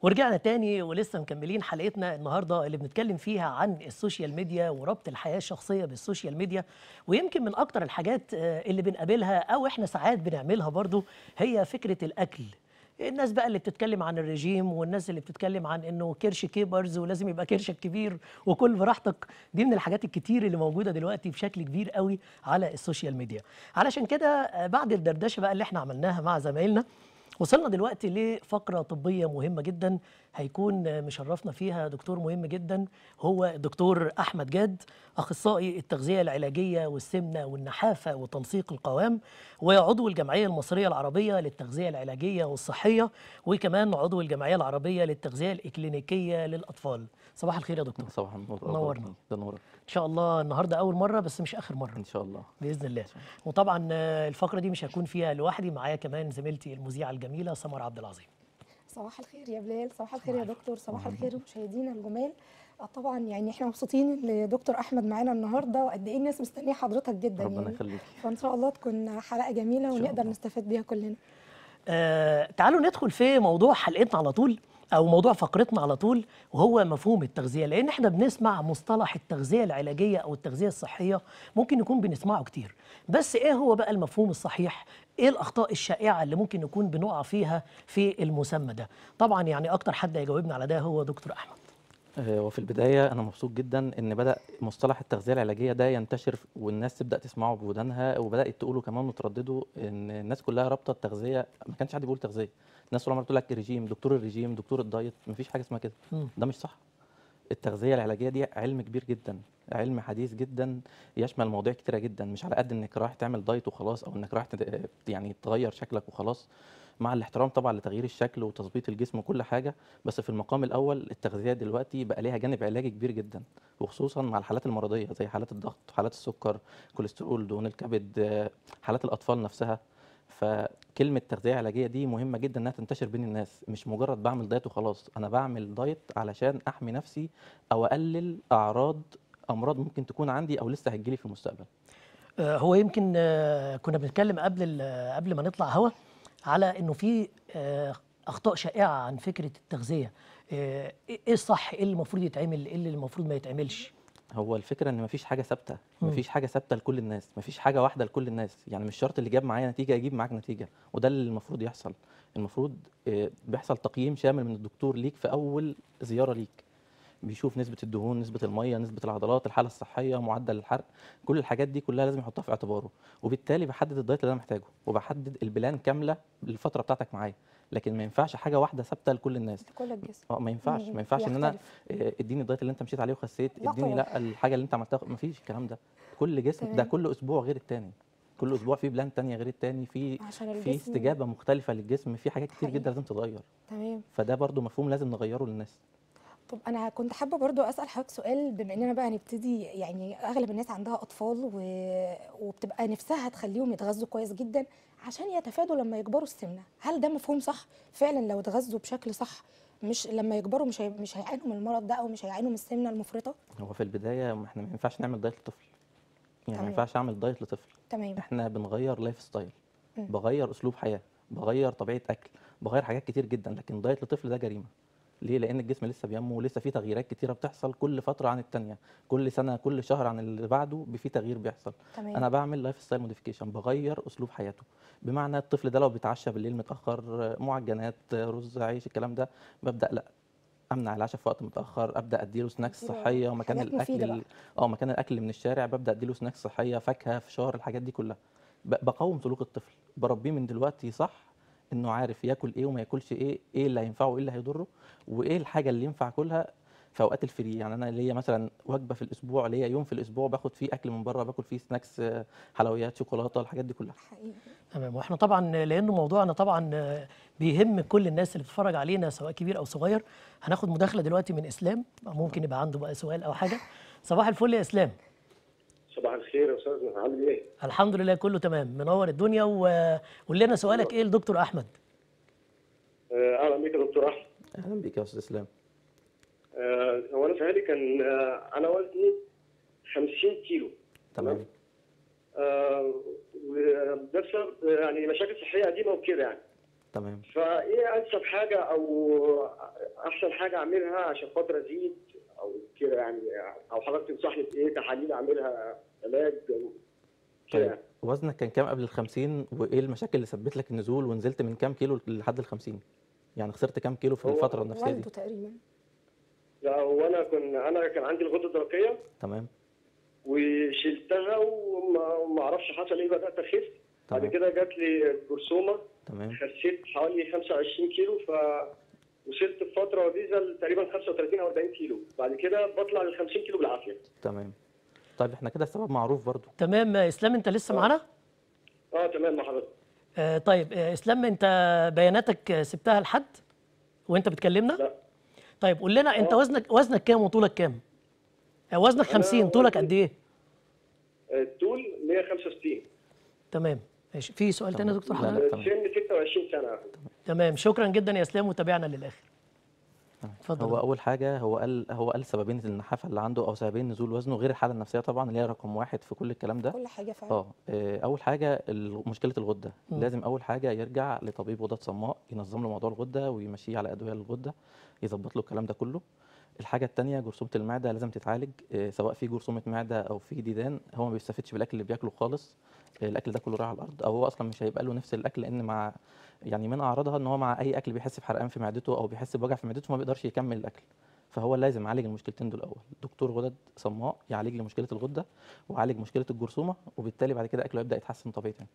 ورجعنا تاني ولسه مكملين حلقتنا النهارده اللي بنتكلم فيها عن السوشيال ميديا وربط الحياه الشخصيه بالسوشيال ميديا ويمكن من اكتر الحاجات آه، اللي بنقابلها او احنا ساعات بنعملها برضو هي فكره الاكل الناس بقى اللي بتتكلم عن الرجيم والناس اللي بتتكلم عن انه كرش كيبرز ولازم يبقى كرشك كبير وكل براحتك دي من الحاجات الكتير اللي موجوده دلوقتي بشكل كبير قوي على السوشيال ميديا علشان كده آه، بعد الدردشه بقى اللي احنا عملناها مع زمايلنا وصلنا دلوقتي لفقرة طبية مهمة جدا هيكون مشرفنا فيها دكتور مهم جدا هو الدكتور أحمد جاد أخصائي التغذية العلاجية والسمنة والنحافة وتنسيق القوام وعضو الجمعية المصرية العربية للتغذية العلاجية والصحية وكمان عضو الجمعية العربية للتغذية الإكلينيكية للأطفال صباح الخير يا دكتور صباح النور نورنا. ده نور إن شاء الله النهاردة أول مرة بس مش آخر مرة ان شاء الله باذن الله وطبعا آه، الفقره دي مش هكون فيها لوحدي معايا كمان زميلتي المذيعه الجميله سمر عبد العظيم صباح الخير يا بلال صباح الخير يا دكتور صباح الخير مشاهدينا الجمال آه طبعا يعني احنا مبسوطين ان دكتور احمد معانا النهارده وقد ايه الناس مستنيه حضرتك جدا ربنا يعني يخليك فان شاء الله تكون حلقه جميله شاء ونقدر الله. نستفاد بيها كلنا آه تعالوا ندخل في موضوع حلقتنا على طول او موضوع فقرتنا على طول وهو مفهوم التغذيه لان احنا بنسمع مصطلح التغذيه العلاجيه او التغذيه الصحيه ممكن نكون بنسمعه كتير بس ايه هو بقى المفهوم الصحيح ايه الاخطاء الشائعه اللي ممكن نكون بنقع فيها في المسمى ده طبعا يعني اكتر حد هيجاوبنا على ده هو دكتور احمد آه، وفي البدايه انا مبسوط جدا ان بدا مصطلح التغذيه العلاجيه ده ينتشر والناس تبدا تسمعه بودانها وبدات تقوله كمان وتردده ان الناس كلها رابطه التغذيه ما كانش حد بيقول تغذيه الناس طول عمرها بتقول لك رجيم دكتور الرجيم دكتور الدايت مفيش حاجه اسمها كده مم. ده مش صح التغذيه العلاجيه دي علم كبير جدا علم حديث جدا يشمل مواضيع كتيره جدا مش على قد انك رايح تعمل دايت وخلاص او انك رايح تد- يعني تغير شكلك وخلاص مع الاحترام طبعا لتغيير الشكل وتظبيط الجسم وكل حاجه بس في المقام الاول التغذيه دلوقتي بقى ليها جانب علاجي كبير جدا وخصوصا مع الحالات المرضيه زي حالات الضغط حالات السكر كوليسترول دهون الكبد آه، حالات الاطفال نفسها فكلمه تغذيه علاجيه دي مهمه جدا انها تنتشر بين الناس مش مجرد بعمل دايت وخلاص انا بعمل دايت علشان احمي نفسي او اقلل اعراض امراض ممكن تكون عندي او لسه هتجيلي في المستقبل آه، هو يمكن آه، كنا بنتكلم قبل ال- قبل ما نطلع هوا على انه في آه، اخطاء شائعه عن فكره التغذيه آه، ايه الصح ايه اللي المفروض يتعمل ايه اللي المفروض ما يتعملش هو الفكره ان مفيش حاجه ثابته مم. مفيش حاجه ثابته لكل الناس مفيش حاجه واحده لكل الناس يعني مش شرط اللي جاب معايا نتيجه يجيب معاك نتيجه وده اللي المفروض يحصل المفروض آه، بيحصل تقييم شامل من الدكتور ليك في اول زياره ليك بيشوف نسبه الدهون نسبه الميه نسبه العضلات الحاله الصحيه معدل الحرق كل الحاجات دي كلها لازم يحطها في اعتباره وبالتالي بحدد الدايت اللي انا محتاجه وبحدد البلان كامله للفتره بتاعتك معايا لكن ما ينفعش حاجه واحده ثابته لكل الناس كل الجسم اه ما ينفعش مم، ما ينفعش ان انا بيختلف. آه، اديني الدايت اللي انت مشيت عليه وخسيت لا اديني طبعا. لا الحاجه اللي انت عملتها ما فيش الكلام ده كل جسم ده تمام. كل اسبوع غير التاني كل اسبوع في بلان تانية غير التاني في عشان في الجسم استجابه مختلفه للجسم في حاجات كتير حقيقي. جدا لازم تتغير تمام فده برضو مفهوم لازم نغيره للناس طب انا كنت حابه برضو اسال حضرتك سؤال بما اننا بقى هنبتدي يعني اغلب الناس عندها اطفال و... وبتبقى نفسها تخليهم يتغذوا كويس جدا عشان يتفادوا لما يكبروا السمنه هل ده مفهوم صح فعلا لو اتغذوا بشكل صح مش لما يكبروا مش هي... مش هيعانوا من المرض ده او مش هيعانوا من السمنه المفرطه هو في البدايه ما احنا ما ينفعش نعمل دايت لطفل يعني ما تمام. ينفعش اعمل دايت لطفل تمام احنا بنغير لايف ستايل مم. بغير اسلوب حياه بغير طبيعه اكل بغير حاجات كتير جدا لكن دايت لطفل ده جريمه ليه لان الجسم لسه بينمو ولسه في تغييرات كتيره بتحصل كل فتره عن التانية كل سنه كل شهر عن اللي بعده في تغيير بيحصل تمام انا بعمل لايف ستايل موديفيكيشن بغير اسلوب حياته بمعنى الطفل ده لو بيتعشى بالليل متاخر معجنات رز عيش الكلام ده ببدا لا امنع العشاء في وقت متاخر ابدا اديله سناكس أديله صحيه ومكان حاجات مفيدة الاكل بقى. ال- اه مكان الاكل من الشارع ببدا اديله سناكس صحيه فاكهه فشار الحاجات دي كلها ب- بقوم سلوك الطفل بربيه من دلوقتي صح انه عارف ياكل ايه وما ياكلش ايه ايه اللي هينفعه وايه اللي هيضره وايه الحاجه اللي ينفع كلها في اوقات الفري يعني انا ليا مثلا وجبه في الاسبوع ليا يوم في الاسبوع باخد فيه اكل من بره باكل فيه سناكس آه، حلويات شوكولاته الحاجات دي كلها حقيقي تمام واحنا طبعا لانه موضوعنا طبعا آه، بيهم كل الناس اللي بتتفرج علينا سواء كبير او صغير هناخد مداخله دلوقتي من اسلام ممكن يبقى عنده بقى سؤال او حاجه صباح الفل يا اسلام صباح الخير يا استاذ عامل ايه؟ الحمد لله كله تمام منور الدنيا وقول لنا سؤالك ايه لدكتور احمد آه، اهلا بيك يا دكتور احمد اهلا بيك يا استاذ اسلام آه، هو انا سؤالي كان آه، انا وزني 50 كيلو تمام آه، وده بسبب يعني مشاكل صحيه قديمه وكده يعني تمام فايه انسب حاجه او احسن حاجه اعملها عشان خاطر ازيد او كده يعني او حضرتك تنصحني بايه تحاليل اعملها علاج كده طيب يعني. وزنك كان كام قبل ال 50 وايه المشاكل اللي سببت لك النزول ونزلت من كام كيلو لحد ال 50 يعني خسرت كام كيلو في هو الفتره النفسيه دي والده تقريبا لا هو انا كنت انا كان عندي الغده الدرقيه تمام وشلتها وما وما اعرفش حصل ايه بدات اخس بعد تمام كده جات لي جرثومه تمام خسيت حوالي 25 كيلو ف وصلت في فتره وجيزه تقريبا 35 او 40 كيلو بعد كده بطلع لل 50 كيلو بالعافيه تمام طيب احنا كده السبب معروف برضو تمام آه، اسلام انت لسه معانا اه تمام مع حضرتك آه طيب آه اسلام انت بياناتك آه، سبتها لحد وانت بتكلمنا لا طيب قول لنا انت آه. وزنك وزنك كام وطولك كام آه، وزنك أنا 50 طولك وزني- قد ايه الطول 165 تمام ماشي في سؤال تاني يا تمام. دكتور لا، لا. حضرتك تمام. سن 26 سنه تمام شكرا جدا يا اسلام وتابعنا للاخر اتفضل هو اول حاجه هو قال هو قال سببين النحافه اللي عنده او سببين نزول وزنه غير الحاله النفسيه طبعا اللي هي رقم واحد في كل الكلام ده كل حاجه فعلا اه آه، اول حاجه ال- مشكله الغده مم. لازم اول حاجه يرجع لطبيب غدد صماء ينظم له موضوع الغده ويمشيه على ادويه للغده يظبط له الكلام ده كله الحاجه الثانيه جرثومه المعده لازم تتعالج آه، سواء في جرثومه معده او في ديدان هو ما بيستفدش بالاكل اللي بياكله خالص آه، الاكل ده كله رايح على الارض او هو اصلا مش هيبقى له نفس الاكل لان مع يعني من اعراضها ان هو مع اي اكل بيحس بحرقان في معدته او بيحس بوجع في معدته فما بيقدرش يكمل الاكل فهو لازم يعالج المشكلتين دول الاول دكتور غدد صماء يعالج لي مشكله الغده ويعالج مشكله الجرثومه وبالتالي بعد كده اكله يبدا يتحسن طبيعي تاني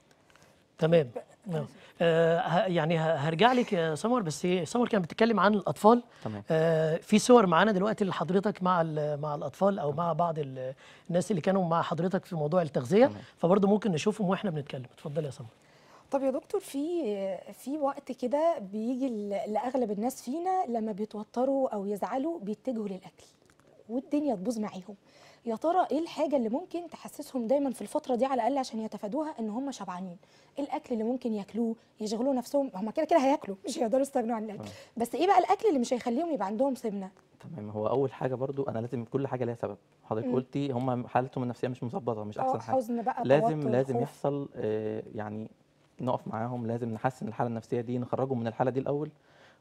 تمام نعم. آه ه- يعني ه- هرجع لك يا سمر بس هي- سمر كانت بتتكلم عن الاطفال تمام آه في صور معانا دلوقتي لحضرتك مع ال- مع الاطفال او مع بعض ال- الناس اللي كانوا مع حضرتك في موضوع التغذيه تمام. فبرضه ممكن نشوفهم واحنا بنتكلم اتفضل يا سمر طب يا دكتور في في وقت كده بيجي ل- لاغلب الناس فينا لما بيتوتروا او يزعلوا بيتجهوا للاكل والدنيا تبوظ معاهم يا ترى ايه الحاجه اللي ممكن تحسسهم دايما في الفتره دي على الاقل عشان يتفادوها ان هم شبعانين ايه الاكل اللي ممكن ياكلوه يشغلوا نفسهم هم كده كده هياكلوا مش هيقدروا يستغنوا عن الاكل تمام. بس ايه بقى الاكل اللي مش هيخليهم يبقى عندهم سمنه تمام هو اول حاجه برضو انا لازم كل حاجه ليها سبب حضرتك مم. قلتي هم حالتهم النفسيه مش مظبطه مش اه احسن حاجه حزن بقى لازم توتر، لازم خوف. يحصل آه، يعني نقف معاهم لازم نحسن الحاله النفسيه دي نخرجهم من الحاله دي الاول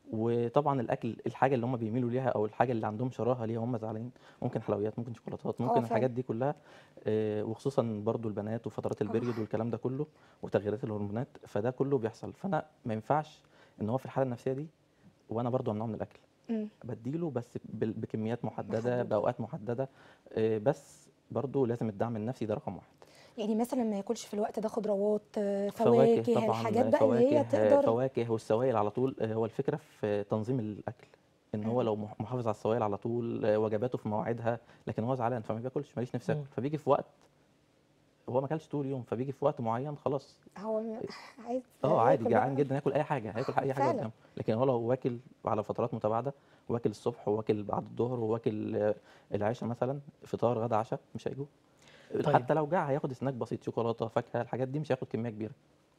وطبعا الاكل الحاجه اللي هم بيميلوا ليها او الحاجه اللي عندهم شراهه ليها هم زعلانين ممكن حلويات ممكن شوكولاتات ممكن فعلا. الحاجات دي كلها آه، وخصوصا برضو البنات وفترات البريود والكلام ده كله وتغييرات الهرمونات فده كله بيحصل فانا ما ينفعش ان هو في الحاله النفسيه دي وانا برضو امنعه من الاكل مم. بديله بس بال- بكميات محدده محددة. باوقات محدده آه، بس برضو لازم الدعم النفسي ده رقم واحد يعني مثلا ما ياكلش في الوقت ده خضروات آه، فواكه فواكه طبعا الحاجات بقى اللي هي فواكه تقدر فواكه والسوائل على طول آه، هو الفكره في تنظيم الاكل ان هو مم. لو مح- محافظ على السوائل على طول آه، وجباته في مواعيدها لكن هو زعلان فما بياكلش ماليش نفسي مم. اكل فبيجي في وقت هو ما اكلش طول اليوم فبيجي في وقت معين خلاص هو م- عايز اه عادي ياكل جعان بقى. جدا ياكل اي حاجه هياكل اي حاجه فعلا. قدامه لكن هو لو واكل على فترات متباعده واكل الصبح وواكل بعد الظهر وواكل آه، العشاء مثلا فطار غدا عشاء مش هيجوع طيب. حتى لو جاع هياخد سناك بسيط شوكولاته فاكهه الحاجات دي مش هياخد كميه كبيره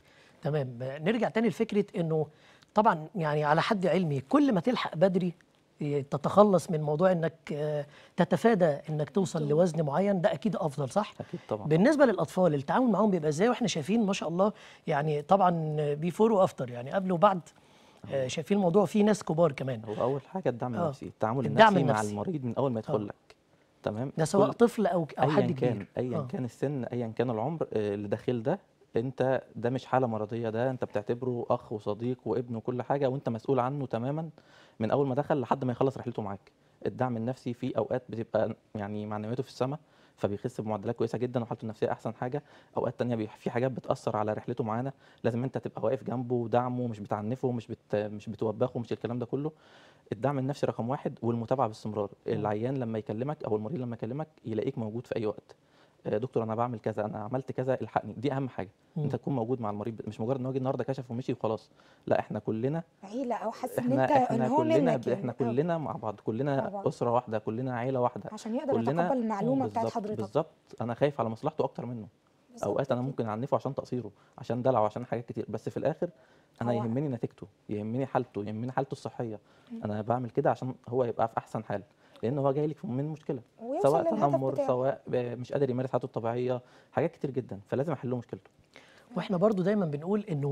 تمام آه، نرجع تاني لفكره انه طبعا يعني على حد علمي كل ما تلحق بدري آه، تتخلص من موضوع انك آه، تتفادى انك توصل لوزن معين ده اكيد افضل صح اكيد طبعا بالنسبه للاطفال التعامل معاهم بيبقى ازاي واحنا شايفين ما شاء الله يعني طبعا بيفور وافتر يعني قبل وبعد آه، شايفين الموضوع فيه ناس كبار كمان هو اول حاجه الدعم آه. النفسي التعامل الدعم النفسي مع النفسي. المريض من اول ما يدخل آه. لك تمام ده سواء كل- طفل او او حد ايا كان كبير ايا آه. كان السن ايا كان العمر آه، اللي داخل ده انت ده مش حاله مرضيه ده انت بتعتبره اخ وصديق وابن وكل حاجه وانت مسؤول عنه تماما من اول ما دخل لحد ما يخلص رحلته معاك الدعم النفسي في اوقات بتبقى يعني معنوياته في السماء فبيخس بمعدلات كويسه جدا وحالته النفسيه احسن حاجه اوقات تانية بي- في حاجات بتاثر على رحلته معانا لازم انت تبقى واقف جنبه ودعمه مش بتعنفه مش بت مش بتوبخه مش الكلام ده كله الدعم النفسي رقم واحد والمتابعه باستمرار العيان لما يكلمك او المريض لما يكلمك يلاقيك موجود في اي وقت آه، دكتور انا بعمل كذا انا عملت كذا الحقني دي اهم حاجه مم. انت تكون موجود مع المريض مش مجرد ان هو جه النهارده كشف ومشي وخلاص لا احنا كلنا عيله او حاسس ان احنا انت ان احنا هو كلنا منك ب- يعني. احنا آه. كلنا مع بعض مع كلنا بعض. اسره واحده كلنا عيله واحده عشان يقدر كلنا يتقبل المعلومه بتاعت بالظبط حضرتك بالظبط انا خايف على مصلحته اكتر منه بالظبط اوقات انا كده. ممكن اعنفه عشان تقصيره عشان دلعه عشان حاجات كتير بس في الاخر انا هو- يهمني نتيجته يهمني حالته يهمني حالته الصحيه انا بعمل كده عشان هو يبقى في احسن حال لان هو جاي لك من مشكله ويوصل سواء للهدف تنمر بتاعه. سواء ب- مش قادر يمارس حياته الطبيعيه حاجات كتير جدا فلازم احل له مشكلته واحنا برضو دايما بنقول انه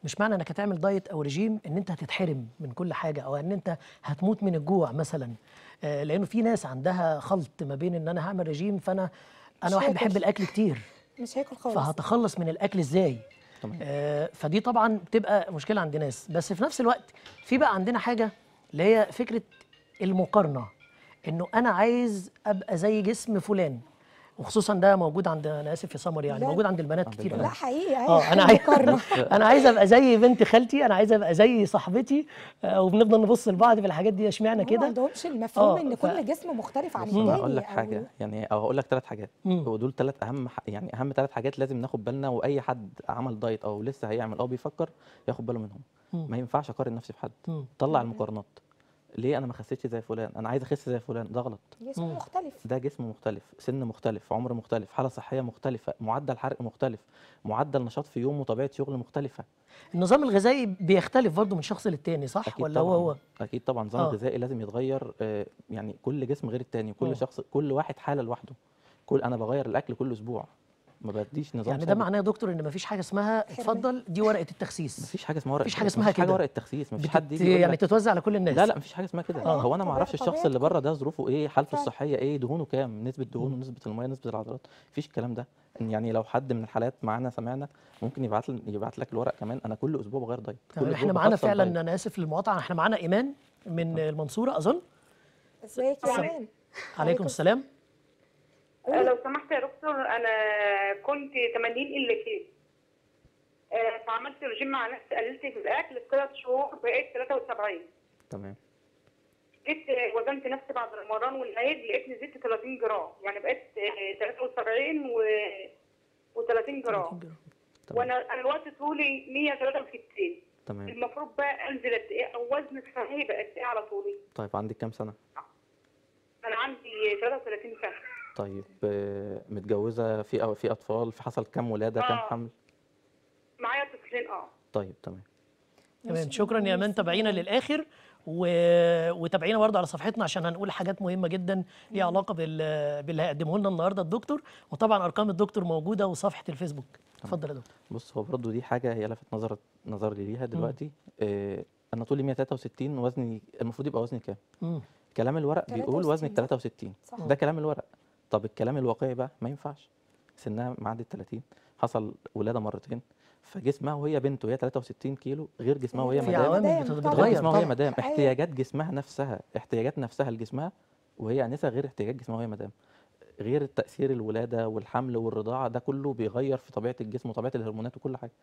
مش معنى انك هتعمل دايت او رجيم ان انت هتتحرم من كل حاجه او ان انت هتموت من الجوع مثلا آه، لانه في ناس عندها خلط ما بين ان انا هعمل رجيم فانا مش انا واحد هاكل. بحب الاكل كتير مش هاكل خالص فهتخلص من الاكل ازاي تمام. آه فدي طبعا بتبقى مشكله عند ناس بس في نفس الوقت في بقى عندنا حاجه اللي هي فكره المقارنه انه انا عايز ابقى زي جسم فلان وخصوصا ده موجود عند انا اسف يا سمر يعني لا. موجود عند البنات عند كتير البنات. لا حقيقي اه أيوة، انا عايز مقارنة. انا عايز ابقى زي بنت خالتي انا عايز ابقى زي صاحبتي آه، وبنفضل نبص لبعض في الحاجات دي اشمعنى هم ما كده عندهمش المفهوم آه، ان ف- كل جسم مختلف عن بص التاني انا هقول لك أو- حاجه يعني او هقول لك ثلاث حاجات مم. ودول ثلاث اهم ح- يعني اهم ثلاث حاجات لازم ناخد بالنا واي حد عمل دايت او لسه هيعمل او بيفكر ياخد باله منهم مم. ما ينفعش اقارن نفسي بحد مم. طلع المقارنات ليه انا ما خسيتش زي فلان انا عايز اخس زي فلان ده غلط جسم مم. مختلف ده جسم مختلف سن مختلف عمر مختلف حاله صحيه مختلفه معدل حرق مختلف معدل نشاط في يوم وطبيعه شغل مختلفه النظام الغذائي بيختلف برضه من شخص للتاني صح اكيد ولا هو طبعا هو اكيد طبعا النظام آه. الغذائي لازم يتغير آه، يعني كل جسم غير التاني مم. وكل شخص كل واحد حاله لوحده كل انا بغير الاكل كل اسبوع ما بديش نظام يعني ده ثابت. معناه يا دكتور ان مفيش حاجه اسمها اتفضل دي ورقه التخسيس مفيش حاجه اسمها ورقه مفيش حاجة مفيش اسمها حاجه كده. ورقه تخسيس مفيش حد بتت... يجي يقول يعني لك تتوزع على كل الناس لا لا مفيش حاجه اسمها كده آه، هو انا ما طبيعة- اعرفش الشخص طبيعة اللي كده. بره ده ظروفه ايه حالته فعلا. الصحيه ايه دهونه كام نسبه دهونه نسبه الميه نسبه العضلات مفيش الكلام ده إن يعني لو حد من الحالات معانا سمعنا ممكن يبعت لي يبعت لك الورق كمان انا كل اسبوع بغير دايت كل تمام أسبوع احنا معانا بفصل فعلا دايت. انا اسف للمقاطعه احنا معانا ايمان من المنصوره اظن ازيك يا السلام. امان عليكم السلام آه، لو سمحت يا دكتور انا كنت 80 الا كيلو آه، فعملت رجيم مع نفسي قللت في الاكل في ثلاث شهور بقيت 73 تمام جيت آه، وزنت نفسي بعد رمضان والعيد لقيتني زدت 30 جرام يعني بقيت آه، 73 و و30 جرام تمام وانا انا الوقت طولي 163 تمام المفروض بقى انزل قد ايه او وزن الصحي بقى قد ايه على طولي طيب عندك كام سنه انا عندي 33 سنه طيب آه، متجوزه في أو في اطفال في حصل كام ولاده كام آه. حمل معايا طفلين اه طيب تمام تمام شكرا يا امان تابعينا للاخر و... وتابعينا برضه على صفحتنا عشان هنقول حاجات مهمه جدا ليها علاقه بال... باللي هيقدمه لنا النهارده الدكتور وطبعا ارقام الدكتور موجوده وصفحه الفيسبوك اتفضل يا دكتور بص هو برضه دي حاجه هي لفت نظر نظري ليها دلوقتي آه، انا طولي 163 وزني المفروض يبقى وزني كام مم. كلام الورق بيقول 63 وزنك صح؟ 63 صح. ده كلام الورق طب الكلام الواقعي بقى ما ينفعش سنها معدي 30 حصل ولاده مرتين فجسمها وهي بنت وهي 63 كيلو غير جسمها وهي في مدام عوامل مدام بت- طبعاً. غير بتتغير جسمها وهي طبعا مدام أيوة. احتياجات جسمها نفسها احتياجات نفسها لجسمها وهي انسه غير احتياجات جسمها وهي مدام غير تاثير الولاده والحمل والرضاعه ده كله بيغير في طبيعه الجسم وطبيعه الهرمونات وكل حاجه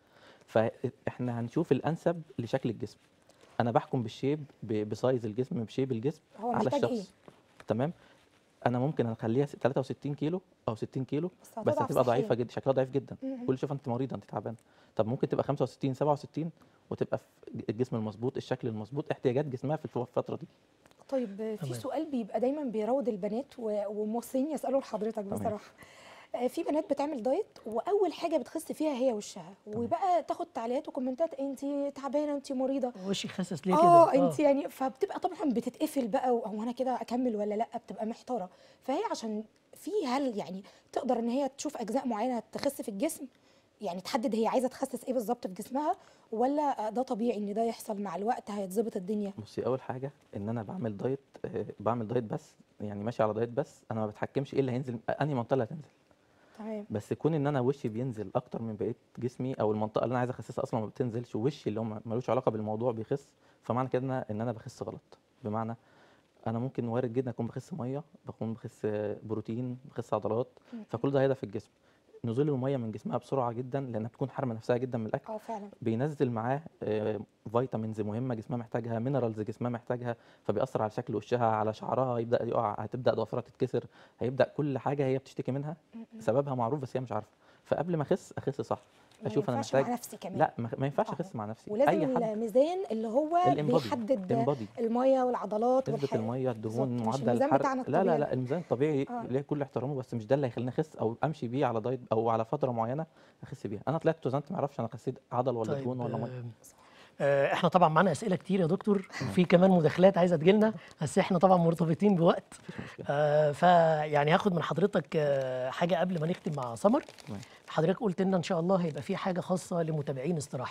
فاحنا هنشوف الانسب لشكل الجسم انا بحكم بالشيب ب- بسايز الجسم بشيب الجسم هو على محتاج الشخص ايه تمام انا ممكن اخليها 63 كيلو او 60 كيلو بس بس هتضعف هتبقى ضعيفه صحياً. جدا شكلها ضعيف جدا مم. كل شوف انت مريضه انت تعبانه طب ممكن تبقى 65 67 وتبقى في الجسم المظبوط الشكل المظبوط احتياجات جسمها في الف- الفتره دي طيب في تمام. سؤال بيبقى دايما بيراود البنات و- وموصين يسالوا لحضرتك تمام. بصراحه آه، في بنات بتعمل دايت واول حاجه بتخس فيها هي وشها وبقى تاخد تعليقات وكومنتات انت تعبانه انت مريضه وشي خاسس ليه كده اه انت يعني فبتبقى طبعا بتتقفل بقى هو انا كده اكمل ولا لا بتبقى محتاره فهي عشان في هل يعني تقدر ان هي تشوف اجزاء معينه تخس في الجسم يعني تحدد هي عايزه تخسس ايه بالظبط في جسمها ولا ده طبيعي ان ده يحصل مع الوقت هيتظبط الدنيا بصي اول حاجه ان انا بعمل دايت آه، بعمل دايت بس يعني ماشي على دايت بس انا ما بتحكمش ايه اللي هينزل انهي منطقه اللي هتنزل تمام بس كون ان انا وشي بينزل اكتر من بقيه جسمي او المنطقه اللي انا عايز اخسسها اصلا ما بتنزلش ووشي اللي هو ملوش علاقه بالموضوع بيخس فمعنى كده إن- ان انا بخس غلط بمعنى انا ممكن وارد جدا اكون بخس ميه بكون بخس بروتين بخس عضلات فكل ده هيدا في الجسم نزول الميه من جسمها بسرعه جدا لانها بتكون حارمه نفسها جدا من الاكل اه فعلا بينزل معاه آه، فيتامينز مهمه جسمها محتاجها مينرالز جسمها محتاجها فبيأثر على شكل وشها على شعرها يبدا يقع هتبدا ضوافرها تتكسر هيبدا كل حاجه هي بتشتكي منها سببها معروف بس هي مش عارفه فقبل ما اخس اخس صح ما اشوف انا ينفعش محتاج مع نفسي كمان لا ما ما ينفعش آه. اخس مع نفسي ولازم اي حد الميزان اللي هو الانبادي بيحدد الانبادي الميه والعضلات نسبة والح- المية الدهون بالظبط، مش معدل الميزان الحرق بتاعنا لا لا الطبيعي. لا الميزان الطبيعي آه. ليه كل احترامه بس مش ده اللي هيخليني اخس او امشي بيه على دايت او على فتره معينه اخس بيها انا طلعت وزنت ما اعرفش انا خسيت عضل ولا دهون ولا ميه آه، آه، احنا طبعا معانا اسئله كتير يا دكتور وفي كمان مداخلات عايزه تجيلنا بس احنا طبعا مرتبطين بوقت مفيش مشكله آه فيعني هاخد من حضرتك آه حاجه قبل ما نختم مع سمر تمام. حضرتك قلت لنا ان شاء الله هيبقى في حاجه خاصه لمتابعين استراحه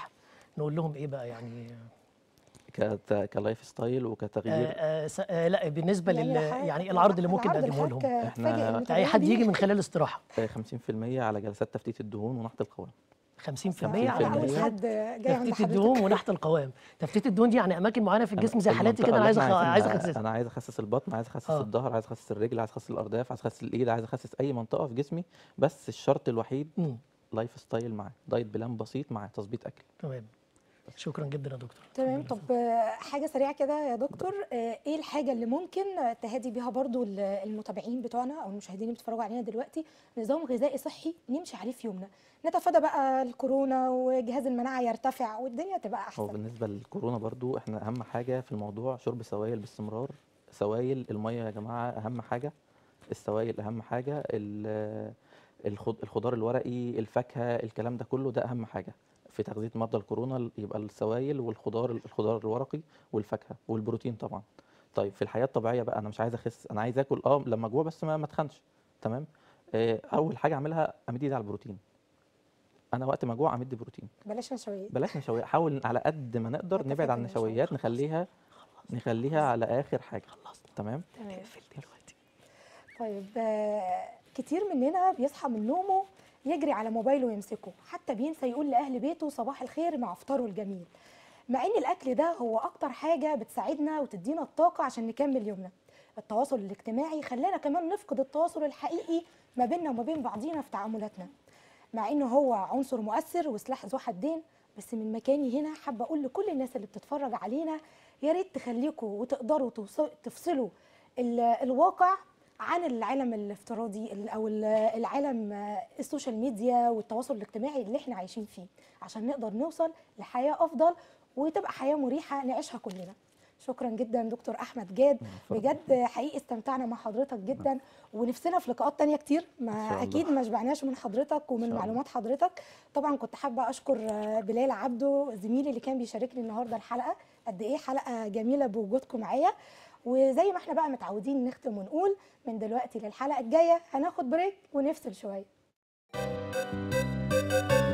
نقول لهم ايه بقى يعني كت- كلايف ستايل وكتغيير آه آه س- آه لا بالنسبه لل لو حضرتك- يعني العرض اللي ممكن العرض نقدمه اللي لهم حضرتك إحنا- فاجئ اي المتابعين حد بيه. يجي من خلال استراحه آه، 50% على جلسات تفتيت الدهون ونحت القوام 50% على على في المية. اول جلسات حد جاي عند تفتيت حضرتك الدهون ونحت القوام تفتيت الدهون دي يعني اماكن معينه في الجسم زي حالاتي المنطقة كده انا عايز اللي أخ- إحنا عايز عايزين- اخسسها انا عايز اخسس البطن عايز اخسس آه. الظهر عايز اخسس الرجل عايز اخسس الارداف عايز اخسس الايد عايز اخسس اي منطقه في جسمي بس الشرط الوحيد مم، لايف ستايل معاه دايت بلان بسيط مع تظبيط اكل تمام شكرا جدا يا دكتور تمام طب آه، حاجه سريعه كده يا دكتور آه، ايه الحاجه اللي ممكن آه، تهدي بيها برضو ال- المتابعين بتوعنا او المشاهدين اللي بيتفرجوا علينا دلوقتي نظام غذائي صحي نمشي عليه في يومنا نتفادى بقى الكورونا وجهاز المناعه يرتفع والدنيا تبقى هو احسن بالنسبه للكورونا برضو احنا اهم حاجه في الموضوع شرب سوائل باستمرار سوائل الميه يا جماعه اهم حاجه السوائل اهم حاجه ال- الخض- الخضار الورقي الفاكهه الكلام ده كله ده اهم حاجه في تغذيه مرضى الكورونا يبقى السوائل والخضار الخضار الورقي والفاكهه والبروتين طبعا طيب في الحياه الطبيعيه بقى انا مش عايز اخس انا عايز اكل اه لما جوع بس ما ما اتخنش تمام آه، اول حاجه اعملها امد ايدي على البروتين انا وقت ما اجوع امد بروتين بلاش نشويات بلاش نشويات حاول على قد ما نقدر حتى نبعد عن فكرة النشويات. النشويات نخليها نخليها على اخر حاجه خلصت تمام تمام. اقفل دلوقتي طيب آه، كتير مننا بيصحى من نومه يجري على موبايله ويمسكه حتى بينسى يقول لأهل بيته صباح الخير مع فطاره الجميل مع ان الاكل ده هو اكتر حاجه بتساعدنا وتدينا الطاقه عشان نكمل يومنا التواصل الاجتماعي خلانا كمان نفقد التواصل الحقيقي ما بيننا وما بين بعضينا في تعاملاتنا مع انه هو عنصر مؤثر وسلاح ذو حدين بس من مكاني هنا حابه اقول لكل الناس اللي بتتفرج علينا يا ريت تخليكوا وتقدروا توص- تفصلوا ال- الواقع عن العالم الافتراضي ال- او ال- العالم آه، السوشيال ميديا والتواصل الاجتماعي اللي احنا عايشين فيه عشان نقدر نوصل لحياه افضل وتبقى حياه مريحه نعيشها كلنا شكرا جدا دكتور احمد جاد بجد حقيقي استمتعنا مع حضرتك جدا ونفسنا في لقاءات تانية كتير إن ما شاء اكيد الله. ما شبعناش من حضرتك ومن شاء الله. معلومات حضرتك طبعا كنت حابه اشكر آه، بلال عبده زميلي اللي كان بيشاركني النهارده الحلقه قد ايه حلقه جميله بوجودكم معايا وزي ما احنا بقى متعودين نختم ونقول من دلوقتي للحلقه الجايه هناخد بريك ونفصل شويه